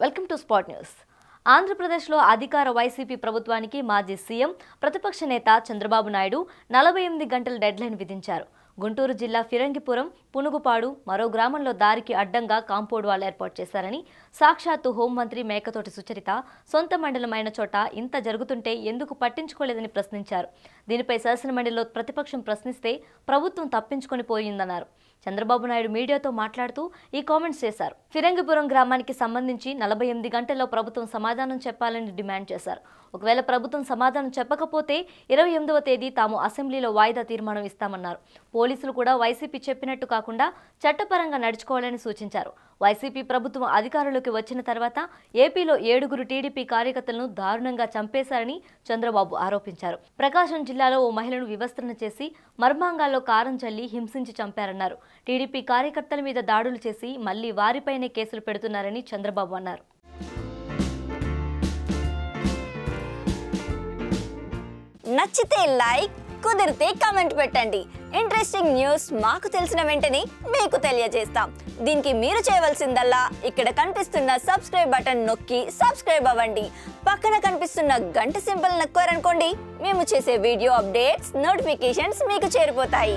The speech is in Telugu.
వెల్కమ్ టు స్పాట్ న్యూస్ ఆంధ్రప్రదేశ్లో అధికార వైసీపీ ప్రభుత్వానికి మాజీ సీఎం ప్రతిపక్ష నేత చంద్రబాబు నాయుడు నలభై ఎనిమిది గంటల డెడ్లైన్ విధించారు గుంటూరు జిల్లా ఫిరంగిపురం పునుగుపాడు మరో గ్రామంలో దారికి అడ్డంగా కాంపౌండ్ వాల్ ఏర్పాటు చేశారని సాక్షాత్తు హోంమంత్రి మేకతోటి సుచరిత సొంత మండలమైన చోట ఇంత జరుగుతుంటే ఎందుకు పట్టించుకోలేదని ప్రశ్నించారు దీనిపై శాసనమండలిలో ప్రతిపక్షం ప్రశ్నిస్తే ప్రభుత్వం తప్పించుకొని పోయిందన్నారు చంద్రబాబు నాయుడు మీడియాతో మాట్లాడుతూ ఈ కామెంట్స్ చేశారు ఫిరంగిపురం గ్రామానికి సంబంధించి నలభై ఎనిమిది గంటల్లో ప్రభుత్వం సమాధానం చెప్పాలని డిమాండ్ చేశారు ఒకవేళ ప్రభుత్వం సమాధానం చెప్పకపోతే ఇరవై ఎనిమిదవ తేదీ తాము అసెంబ్లీలో వాయిదా తీర్మానం ఇస్తామన్నారు పోలీసులు కూడా వైసీపీ చెప్పినట్టు కాకుండా చట్టపరంగా నడుచుకోవాలని సూచించారు వైసీపీ ప్రభుత్వం అధికారంలోకి వచ్చిన తర్వాత ఏపీలో ఏడుగురు టీడీపీ కార్యకర్తలను దారుణంగా చంపేశారని చంద్రబాబు ఆరోపించారు ప్రకాశం జిల్లాలో ఓ మహిళను వివస్త్రణ చేసి మర్మాంగాల్లో కారం చల్లి హింసించి చంపారన్నారు టీడీపీ కార్యకర్తల మీద దాడులు చేసి మళ్లీ వారిపైనే కేసులు పెడుతున్నారని చంద్రబాబు అన్నారు నచ్చితే లైక్ కుదిరితే కమెంట్ పెట్టండి ఇంట్రెస్టింగ్ న్యూస్ మాకు తెలిసిన వెంటనే మీకు తెలియజేస్తాం దీనికి మీరు చేయవలసిందల్లా ఇక్కడ కనిపిస్తున్న సబ్స్క్రైబ్ బటన్ నొక్కి సబ్స్క్రైబ్ అవ్వండి పక్కన కనిపిస్తున్న గంట సింబల్ నొక్కారనుకోండి మేము చేసే వీడియో అప్డేట్స్ నోటిఫికేషన్స్ మీకు చేరిపోతాయి